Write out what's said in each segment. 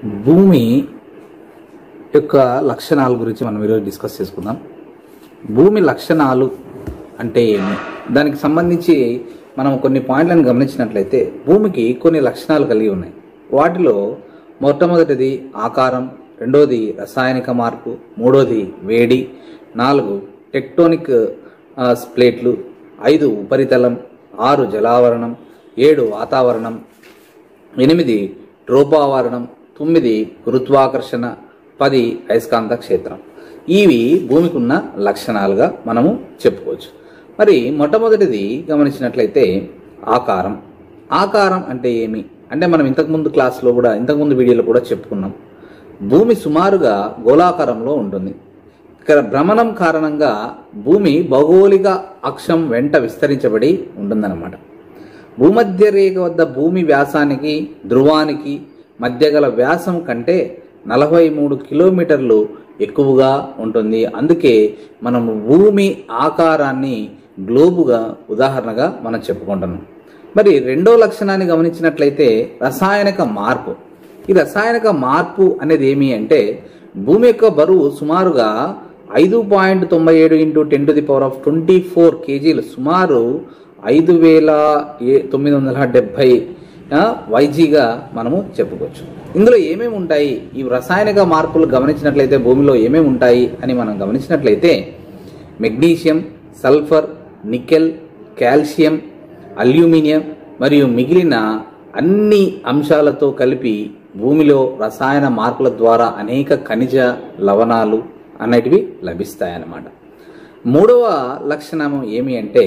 భూమి యొక్క లక్షణాల గురించి మనం ఈరోజు డిస్కస్ చేసుకుందాం భూమి లక్షణాలు అంటే ఏమి దానికి సంబంధించి మనం కొన్ని పాయింట్లను గమనించినట్లయితే భూమికి కొన్ని లక్షణాలు కలిగి ఉన్నాయి వాటిలో మొట్టమొదటిది ఆకారం రెండోది రసాయనిక మార్పు మూడోది వేడి నాలుగు టెక్టోనిక్ ఆ, ప్లేట్లు ఐదు ఉపరితలం ఆరు జలావరణం ఏడు వాతావరణం ఎనిమిది ట్రోపావరణం తొమ్మిది గురుత్వాకర్షణ పది అయస్కాంత క్షేత్రం ఇవి భూమికి ఉన్న లక్షణాలుగా మనము చెప్పుకోవచ్చు మరి మొట్టమొదటిది గమనించినట్లయితే ఆకారం ఆకారం అంటే ఏమి అంటే మనం ఇంతకుముందు క్లాస్లో కూడా ఇంతకుముందు వీడియోలో కూడా చెప్పుకున్నాం భూమి సుమారుగా గోళాకారంలో ఉంటుంది ఇక్కడ భ్రమణం కారణంగా భూమి భౌగోళిక అక్షం వెంట విస్తరించబడి ఉంటుందన్నమాట భూమధ్య రేఖ వద్ద భూమి వ్యాసానికి ధ్రువానికి మధ్య గల వ్యాసం కంటే నలభై మూడు కిలోమీటర్లు ఎక్కువగా ఉంటుంది అందుకే మనం భూమి ఆకారాన్ని గ్లోబుగా ఉదాహరణగా మనం చెప్పుకుంటున్నాం మరి రెండో లక్షణాన్ని గమనించినట్లయితే రసాయనిక మార్పు ఈ రసాయనిక మార్పు అనేది ఏమి అంటే భూమి యొక్క బరువు సుమారుగా ఐదు పాయింట్ తొంభై ఏడు into ten to the power of twenty four కేజీలు సుమారు ఐదు వేల ఏ తొమ్మిది వందల డెబ్భై వైజీగా మనము చెప్పుకోవచ్చు ఇందులో ఏమేమి ఉంటాయి ఈ రసాయనిక మార్పులు గమనించినట్లయితే భూమిలో ఏమేమి ఉంటాయి అని మనం గమనించినట్లయితే magnesium sulphur nickel calcium aluminium మరియు మిగిలిన అన్ని అంశాలతో కలిపి భూమిలో రసాయన మార్పుల ద్వారా అనేక ఖనిజ లవణాలు అనేటివి లభిస్తాయన్నమాట మూడవ లక్షణం ఏమి అంటే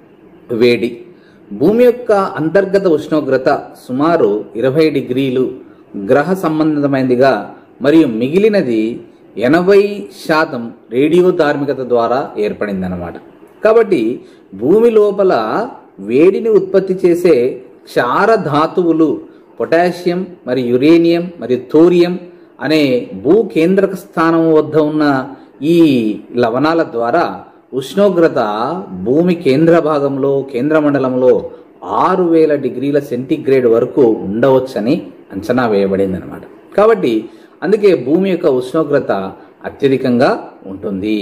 వేడి భూమి యొక్క అంతర్గత ఉష్ణోగ్రత సుమారు ఇరవై డిగ్రీలు గ్రహ సంబంధమైనదిగా మరియు మిగిలినది ఎనభై శాతం రేడియో ధార్మికత ద్వారా ఏర్పడిందన్నమాట కాబట్టి భూమి లోపల వేడిని ఉత్పత్తి చేసే క్షార ధాతువులు పొటాషియం మరియు యురేనియం మరియు థోరియం అనే భూ కేంద్రక స్థానం వద్ద ఉన్న ఈ లవణాల ద్వారా ఉష్ణోగ్రత భూమి కేంద్ర భాగంలో కేంద్ర మండలంలో ఆరు వేల డిగ్రీల సెంటీగ్రేడ్ వరకు ఉండవచ్చని అంచనా వేయబడింది అనమాట కాబట్టి అందుకే భూమి యొక్క ఉష్ణోగ్రత అత్యధికంగా ఉంటుంది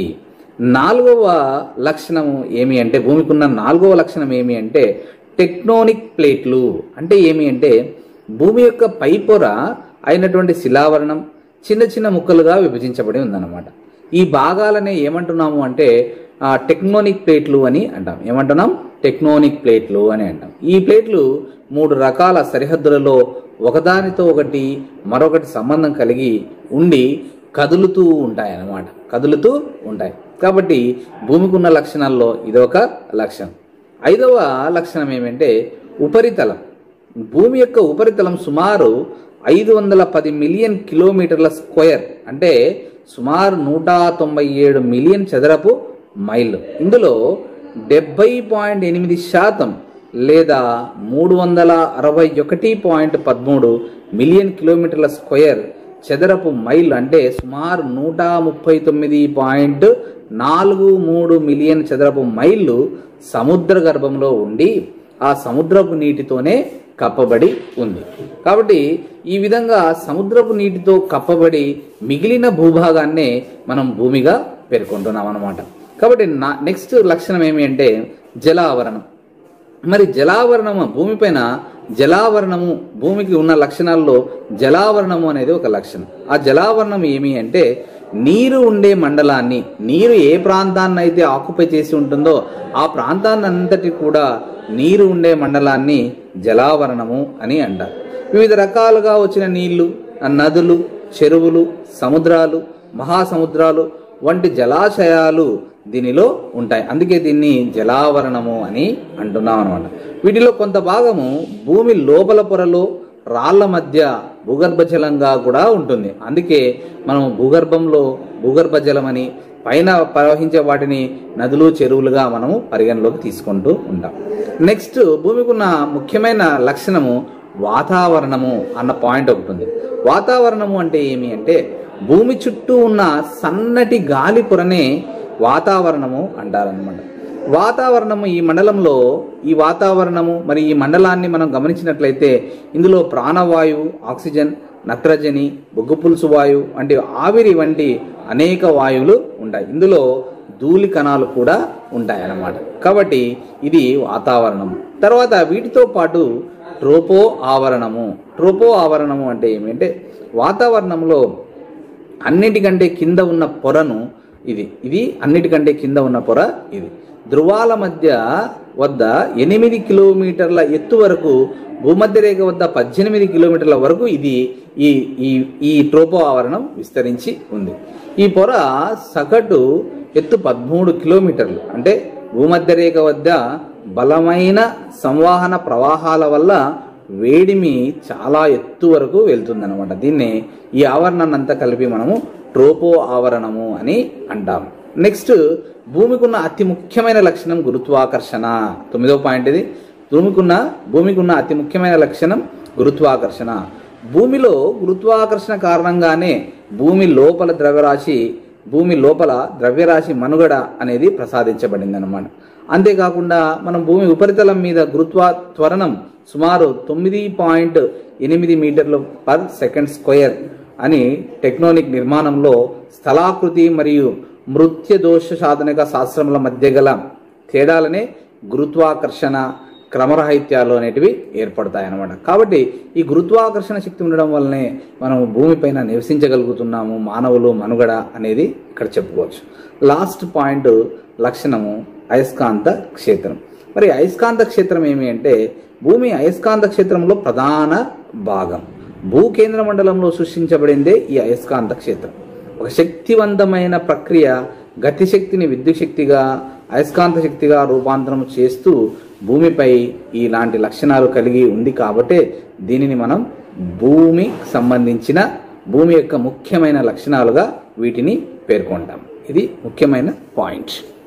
నాలుగవ లక్షణం ఏమి అంటే భూమికి ఉన్న నాలుగవ లక్షణం ఏమి అంటే టెక్నోనిక్ ప్లేట్లు అంటే ఏమి అంటే భూమి యొక్క పై పొర అయినటువంటి శిలావరణం చిన్న చిన్న ముక్కలుగా విభజించబడి ఉందన్నమాట ఈ భాగాలనే ఏమంటున్నాము అంటే ఆ, టెక్నోనిక్ ప్లేట్లు అని అంటాం ఏమంటున్నాం టెక్నోనిక్ ప్లేట్లు అని అంటాం ఈ ప్లేట్లు మూడు రకాల సరిహద్దులలో ఒకదానితో ఒకటి మరొకటి సంబంధం కలిగి ఉండి కదులుతూ ఉంటాయి అన్నమాట కదులుతూ ఉంటాయి కాబట్టి భూమికి ఉన్న లక్షణాల్లో ఇదొక లక్షణం ఐదవ లక్షణం ఏమంటే ఉపరితలం భూమి యొక్క ఉపరితలం సుమారు ఐదు వందల పది మిలియన్ కిలోమీటర్ల స్క్వేర్ అంటే సుమారు నూట తొంభై ఏడు మిలియన్ చదరపు మైళ్ళు ఇందులో డెబ్బై పాయింట్ ఎనిమిది శాతం లేదా మూడు వందల అరవై ఒకటి పాయింట్ పదమూడు మిలియన్ కిలోమీటర్ల స్క్వేర్ చదరపు మైల్ అంటే సుమారు నూట ముప్పై తొమ్మిది పాయింట్ నాలుగు మూడు మిలియన్ చదరపు మైళ్ళు సముద్ర గర్భంలో ఉండి ఆ సముద్రపు నీటితోనే కప్పబడి ఉంది కాబట్టి ఈ విధంగా సముద్రపు నీటితో కప్పబడి మిగిలిన భూభాగాన్నే మనం భూమిగా పేర్కొంటున్నాం అన్నమాట కాబట్టి నా నెక్స్ట్ లక్షణం ఏమి అంటే జలావరణం మరి జలావరణము భూమిపైన జలావరణము భూమికి ఉన్న లక్షణాల్లో జలావరణము అనేది ఒక లక్షణం ఆ జలావరణం ఏమి అంటే నీరు ఉండే మండలాన్ని నీరు ఏ ప్రాంతాన్ని అయితే ఆక్యుపై చేసి ఉంటుందో ఆ ప్రాంతాన్ని అంతటి కూడా నీరు ఉండే మండలాన్ని జలావరణము అని అంటారు వివిధ రకాలుగా వచ్చిన నీళ్లు ఆ నదులు చెరువులు సముద్రాలు మహాసముద్రాలు వంటి జలాశయాలు దీనిలో ఉంటాయి అందుకే దీన్ని జలావరణము అని అంటున్నాం అనమాట వీటిలో కొంత భాగము భూమి లోపల పొరలో రాళ్ల మధ్య భూగర్భ జలంగా కూడా ఉంటుంది అందుకే మనం భూగర్భంలో భూగర్భ జలం అని పైన ప్రవహించే వాటిని నదులు చెరువులుగా మనము పరిగణలోకి తీసుకుంటూ ఉంటాం నెక్స్ట్ భూమికి ఉన్న ముఖ్యమైన లక్షణము వాతావరణము అన్న పాయింట్ ఒకటి ఉంది వాతావరణము అంటే ఏమి అంటే భూమి చుట్టూ ఉన్న సన్నటి గాలి పొరనే వాతావరణము అంటారనమాట వాతావరణము ఈ మండలంలో ఈ వాతావరణము మరి ఈ మండలాన్ని మనం గమనించినట్లయితే ఇందులో ప్రాణవాయువు ఆక్సిజన్ నత్రజని బొగ్గు పులుసు వాయువు వంటి ఆవిరి వంటి అనేక వాయువులు ఉంటాయి ఇందులో ధూళి కణాలు కూడా ఉంటాయి అన్నమాట కాబట్టి ఇది వాతావరణం తర్వాత వీటితో పాటు ట్రోపో ఆవరణము ట్రోపో ఆవరణము అంటే ఏమిటంటే వాతావరణంలో అన్నిటికంటే కింద ఉన్న పొరను ఇది ఇది అన్నిటికంటే కింద ఉన్న పొర ఇది ధృవాల మధ్య వద్ద ఎనిమిది కిలోమీటర్ల ఎత్తు వరకు భూమధ్య రేఖ వద్ద పద్దెనిమిది కిలోమీటర్ల వరకు ఇది ఈ ఈ ఈ ట్రోపో ఆవరణం విస్తరించి ఉంది ఈ పొర సగటు ఎత్తు పదమూడు కిలోమీటర్లు అంటే భూమధ్య రేఖ వద్ద బలమైన సంవాహన ప్రవాహాల వల్ల వేడిమి చాలా ఎత్తు వరకు వెళ్తుందన్నమాట దీన్ని ఈ ఆవరణాన్ని అంతా కలిపి మనము ట్రోపో ఆవరణము అని అంటాం నెక్స్ట్ భూమికి ఉన్న అతి ముఖ్యమైన లక్షణం గురుత్వాకర్షణ తొమ్మిదో పాయింట్ ఇది భూమికి ఉన్న భూమికి ఉన్న అతి ముఖ్యమైన లక్షణం గురుత్వాకర్షణ భూమిలో గురుత్వాకర్షణ కారణంగానే భూమి లోపల ద్రవ్యరాశి భూమి లోపల ద్రవ్యరాశి మనుగడ అనేది ప్రసాదించబడింది అనమాట అంతేకాకుండా మనం భూమి ఉపరితలం మీద గురుత్వా త్వరణం సుమారు తొమ్మిది పాయింట్ ఎనిమిది మీటర్లు పర్ సెకండ్ స్క్వేర్ అని టెక్నోనిక్ నిర్మాణంలో స్థలాకృతి మరియు మృత్య దోష సాధనిక శాస్త్రముల మధ్య గల తేడాలనే గురుత్వాకర్షణ క్రమరాహిత్యాలు అనేటివి ఏర్పడతాయి అన్నమాట కాబట్టి ఈ గురుత్వాకర్షణ శక్తి ఉండడం వల్లనే మనం భూమిపైన నివసించగలుగుతున్నాము మానవులు మనుగడ అనేది ఇక్కడ చెప్పుకోవచ్చు లాస్ట్ పాయింట్ లక్షణము అయస్కాంత క్షేత్రం మరి అయస్కాంత క్షేత్రం ఏమి అంటే భూమి అయస్కాంత క్షేత్రంలో ప్రధాన భాగం భూకేంద్ర మండలంలో సృష్టించబడిందే ఈ అయస్కాంత క్షేత్రం ఒక శక్తివంతమైన ప్రక్రియ గతి శక్తిని విద్యుత్ శక్తిగా అయస్కాంత శక్తిగా రూపాంతరం చేస్తూ భూమిపై ఇలాంటి లక్షణాలు కలిగి ఉంది కాబట్టే దీనిని మనం భూమికి సంబంధించిన భూమి యొక్క ముఖ్యమైన లక్షణాలుగా వీటిని పేర్కొంటాం ఇది ముఖ్యమైన పాయింట్